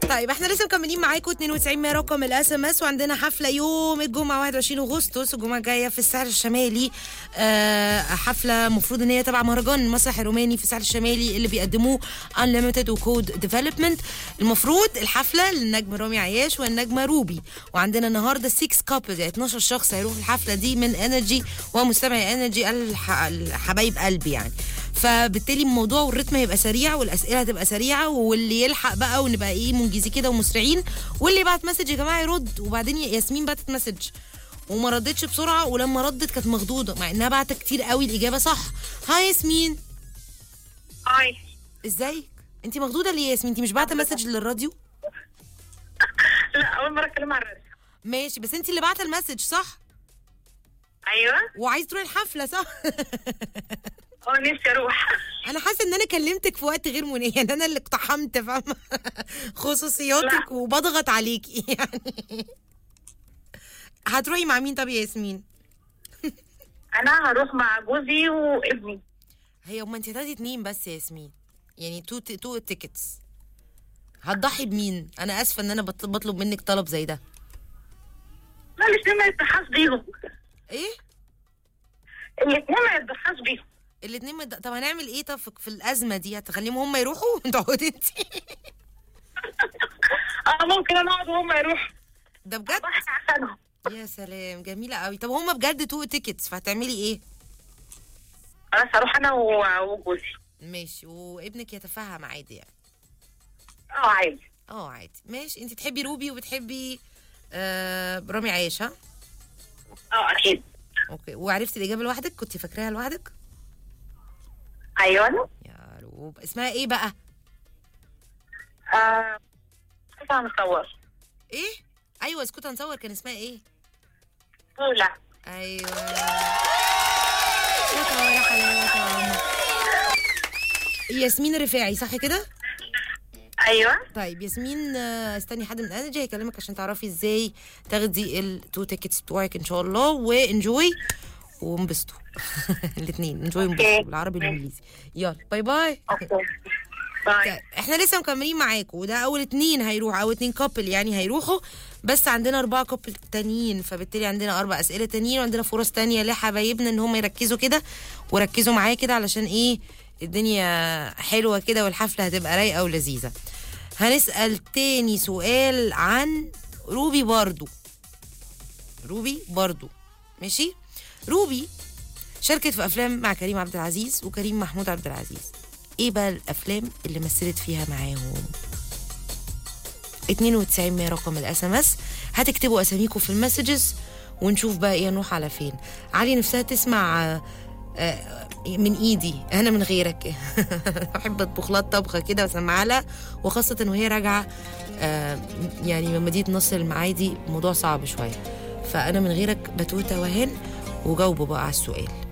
طيب احنا لسه مكملين معاكم 92 100 رقم الاس ام اس وعندنا حفله يوم الجمعه 21 اغسطس الجمعه الجايه في الساحل الشمالي آه حفله المفروض ان هي تبع مهرجان المسرح الروماني في الساحل الشمالي اللي بيقدموه انليمتد وكود ديفلوبمنت المفروض الحفله للنجم رامي عياش والنجمه روبي وعندنا النهارده 6 كابلز يعني 12 شخص هيروحوا الحفله دي من انرجي ومستمعي انرجي الح... الحبايب قلبي يعني فبالتالي الموضوع والريتم هيبقى سريع والاسئله هتبقى سريعه واللي يلحق بقى ونبقى ايه منجزين كده ومسرعين واللي بعت مسج يا جماعه يرد وبعدين ياسمين بعتت مسج وما ردتش بسرعه ولما ردت كانت مخضوضه مع انها بعت كتير قوي الاجابه صح هاي ياسمين هاي ازيك انت مخضوضه ليه يا ياسمين انت مش بعت مسج للراديو لا اول مره اتكلم عن الراديو ماشي بس انت اللي بعت المسج صح ايوه وعايز تروحي الحفله صح اه نفسي اروح انا حاسه ان انا كلمتك في وقت غير مناسب يعني انا اللي اقتحمت فاهمه خصوصياتك لا. وبضغط عليكي يعني هتروحي مع مين طب يا ياسمين انا هروح مع جوزي وابني هي امال انت هتاخدي اتنين بس يا ياسمين يعني تو تو تيكتس هتضحي بمين انا اسفه ان انا بط- بطلب منك طلب زي ده لا الاثنين ما يتضحاش بيهم ايه الاثنين ما يتضحاش بيهم الاتنين مد... طب هنعمل ايه طب في- في الازمه دي هتخليهم هم يروحوا تقعدي انت اه ممكن انا اقعد وهم يروحوا ده بجد اضحي عشانهم يا سلام جميله قوي طب هم بجد تو تيكتس فهتعملي ايه خلاص هروح انا و- وجوزي ماشي وابنك يتفهم عادي يعني اه عادي اه عادي ماشي انت تحبي روبي وبتحبي آه رامي عايش ها اه اكيد اوكي وعرفتي الاجابه لوحدك كنت فاكراها لوحدك ايوه يا روب اسمها ايه بقى آه كنت هنصور ايه ايوه اسكت هنصور كان اسمها ايه طولة ايوه يا طارق حلاوة ياسمين رفاعي صح كده ايوه طيب ياسمين آه، استني حد من انرجي هيكلمك عشان تعرفي ازاي تاخدي التو تيكتس بتوعك ان شاء الله وانجوي وانبسطوا الاثنين انجوي وانبسطوا أوكي. بالعربي والانجليزي يلا باي باي اوكي باي طيب، احنا لسه مكملين معاكم وده اول اتنين هيروحوا او اتنين كابل يعني هيروحوا بس عندنا اربعة كابل تانيين فبالتالي عندنا اربع اسئله تانيين وعندنا فرص تانية لحبايبنا ان هم يركزوا كده وركزوا معايا كده علشان ايه الدنيا حلوه كده والحفله هتبقى رايقه ولذيذه هنسال تاني سؤال عن روبي برضو روبي برضو ماشي روبي شاركت في افلام مع كريم عبد العزيز وكريم محمود عبد العزيز ايه بقى الافلام اللي مثلت فيها معاهم 92 100 رقم الاس ام اس هتكتبوا اساميكم في المسجز ونشوف بقى ايه نروح على فين علي نفسها تسمع آه، آه، من ايدي انا من غيرك بحب اطبخ لها طبخه كده واسمعها لها وخاصه وهي راجعه آه، يعني من مدينه نصر المعادي موضوع صعب شويه فانا من غيرك بتوته وهن وجاوبوا بقى على السؤال